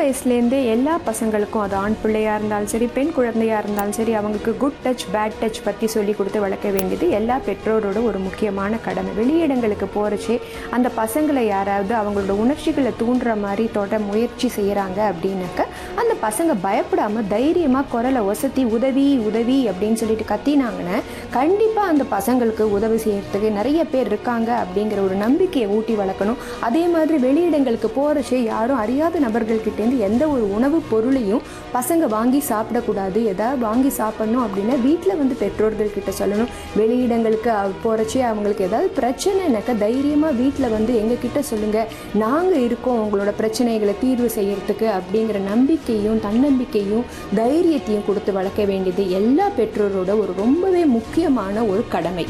வயசுலேருந்தே எல்லா பசங்களுக்கும் அது ஆண் பிள்ளையாக இருந்தாலும் சரி பெண் குழந்தையாக இருந்தாலும் சரி அவங்களுக்கு குட் டச் பேட் டச் பற்றி சொல்லி கொடுத்து வளர்க்க வேண்டியது எல்லா பெற்றோரோட ஒரு முக்கியமான கடமை வெளியிடங்களுக்கு போகிறச்சே அந்த பசங்களை யாராவது அவங்களோட உணர்ச்சிகளை தூண்டுற மாதிரி தொட முயற்சி செய்கிறாங்க அப்படின்னாக்க அந்த பசங்க பயப்படாமல் தைரியமாக குரலை ஒசத்தி உதவி உதவி அப்படின்னு சொல்லிட்டு கத்தினாங்கன்னா கண்டிப்பாக அந்த பசங்களுக்கு உதவி செய்யறதுக்கு நிறைய பேர் இருக்காங்க அப்படிங்கிற ஒரு நம்பிக்கையை ஊட்டி வளர்க்கணும் அதே மாதிரி வெளியிடங்களுக்கு போகிறச்சே யாரும் அறியாத நபர்கள்கிட்டேருந்து எந்த ஒரு உணவுப் பொருளையும் பசங்க வாங்கி சாப்பிடக்கூடாது ஏதாவது வாங்கி சாப்பிடணும் அப்படின்னா வீட்டில் வந்து பெற்றோர்கள் கிட்ட சொல்லணும் வெளியிடங்களுக்கு போகிறச்சே அவங்களுக்கு ஏதாவது பிரச்சனைனாக்கா தைரியமாக வீட்டில் வந்து எங்ககிட்ட சொல்லுங்கள் நாங்கள் இருக்கோம் உங்களோட பிரச்சனைகளை தீர்வு செய்யறதுக்கு அப்படிங்கிற நம்பிக்கையும் தன்னம்பிக்கையும் தைரியத்தையும் கொடுத்து வளர்க்க வேண்டியது எல்லா பெற்றோரோட ஒரு ரொம்பவே முக்கியமான ஒரு கடமை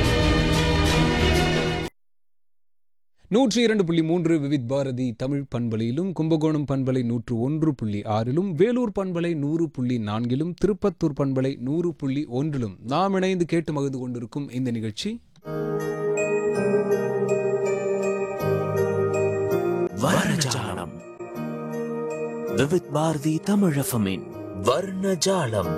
நூற்றி இரண்டு புள்ளி மூன்று விவித் பாரதி தமிழ் பண்பலையிலும் கும்பகோணம் பண்பலை நூற்று ஒன்று புள்ளி ஆறிலும் வேலூர் பண்பலை நூறு புள்ளி நான்கிலும் திருப்பத்தூர் பண்பலை நூறு புள்ளி ஒன்றிலும் நாம் இணைந்து கேட்டு மகிழ்ந்து கொண்டிருக்கும் இந்த நிகழ்ச்சி வர்ணஜாலம் விவித் பாரதி தமிழஃபமின் வர்ணஜாலம்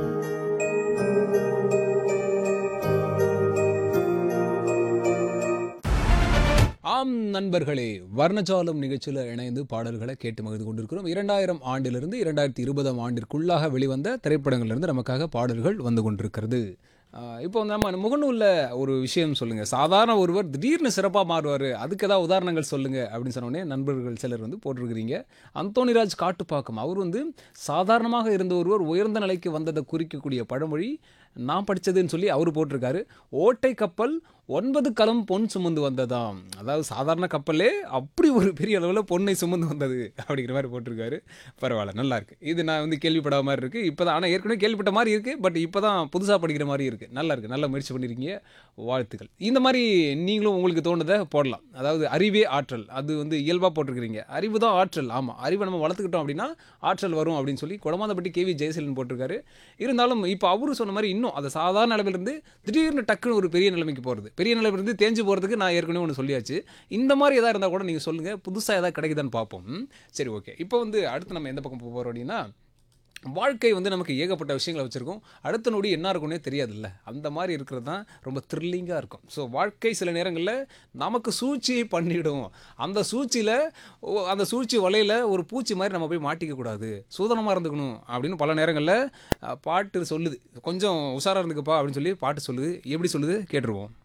ஆம் நண்பர்களே வர்ணஜாலம் நிகழ்ச்சியில் இணைந்து பாடல்களை கேட்டு மகிழ்ந்து கொண்டிருக்கிறோம் இரண்டாயிரம் ஆண்டிலிருந்து இரண்டாயிரத்தி இருபதாம் ஆண்டிற்குள்ளாக வெளிவந்த திரைப்படங்களிலிருந்து நமக்காக பாடல்கள் வந்து கொண்டிருக்கிறது ஆஹ் இப்போ நம்ம முகநூலில் ஒரு விஷயம் சொல்லுங்கள் சாதாரண ஒருவர் திடீர்னு சிறப்பாக மாறுவார் அதுக்கு ஏதாவது உதாரணங்கள் சொல்லுங்கள் அப்படின்னு சொன்னோடனே நண்பர்கள் சிலர் வந்து போட்டிருக்கிறீங்க அந்தோனிராஜ் காட்டுப்பாக்கம் அவர் வந்து சாதாரணமாக இருந்த ஒருவர் உயர்ந்த நிலைக்கு வந்ததை குறிக்கக்கூடிய பழமொழி நான் படித்ததுன்னு சொல்லி அவர் போட்டிருக்காரு ஓட்டை கப்பல் ஒன்பது கலம் பொன் சுமந்து வந்ததாம் அதாவது சாதாரண கப்பலே அப்படி ஒரு பெரிய அளவில் பொன்னை சுமந்து வந்தது அப்படிங்கிற மாதிரி போட்டிருக்காரு பரவாயில்ல நல்லா இருக்கு இது நான் வந்து கேள்விப்படாத மாதிரி இருக்கு இப்போ தான் ஆனால் ஏற்கனவே கேள்விப்பட்ட மாதிரி இருக்கு பட் இப்போ தான் புதுசாக படிக்கிற மாதிரி இருக்கு நல்லா இருக்கு நல்ல முயற்சி பண்ணியிருக்கீங்க வாழ்த்துக்கள் இந்த மாதிரி நீங்களும் உங்களுக்கு தோணுதை போடலாம் அதாவது அறிவே ஆற்றல் அது வந்து இயல்பாக போட்டிருக்கிறீங்க அறிவு தான் ஆற்றல் ஆமாம் அறிவை நம்ம வளர்த்துக்கிட்டோம் அப்படின்னா ஆற்றல் வரும் அப்படின்னு சொல்லி குடமாந்தப்பட்டி கேவி ஜெயசீலன் போட்டிருக்காரு இருந்தாலும் இப்போ அவரு சொன்ன மாதிரி இன்னும் அது சாதாரண நிலைமையிலிருந்து திடீர்னு டக்குன்னு ஒரு பெரிய நிலைமைக்கு போகிறது பெரிய நிலைமையிலிருந்து தேஞ்சு போகிறதுக்கு நான் ஏற்கனவே ஒன்று சொல்லியாச்சு இந்த மாதிரி எதாவது இருந்தால் கூட நீங்கள் சொல்லுங்கள் புதுசாக எதாவது கிடைக்குதான்னு பார்ப்போம் ம்? சரி ஓகே இப்போ வந்து அடுத்து நம்ம எந்த பக்கம் போக போகிறோம் அப்படின்னா வாழ்க்கை வந்து நமக்கு ஏகப்பட்ட விஷயங்களை வச்சுருக்கோம் அடுத்த நொடி என்ன இருக்கும்னே தெரியாதுல்ல அந்த மாதிரி இருக்கிறது தான் ரொம்ப த்ரில்லிங்காக இருக்கும் ஸோ வாழ்க்கை சில நேரங்களில் நமக்கு சூழ்ச்சியை பண்ணிடும் அந்த சூழ்ச்சியில் அந்த சூழ்ச்சி வலையில் ஒரு பூச்சி மாதிரி நம்ம போய் மாட்டிக்க கூடாது சூதனமாக இருந்துக்கணும் அப்படின்னு பல நேரங்களில் அஹ், பாட்டு சொல்லுது கொஞ்சம் உஷாராக இருந்துக்குப்பா அப்படின்னு சொல்லி பாட்டு சொல்லுது எப்படி சொல்லுது கேட்டுருவோம்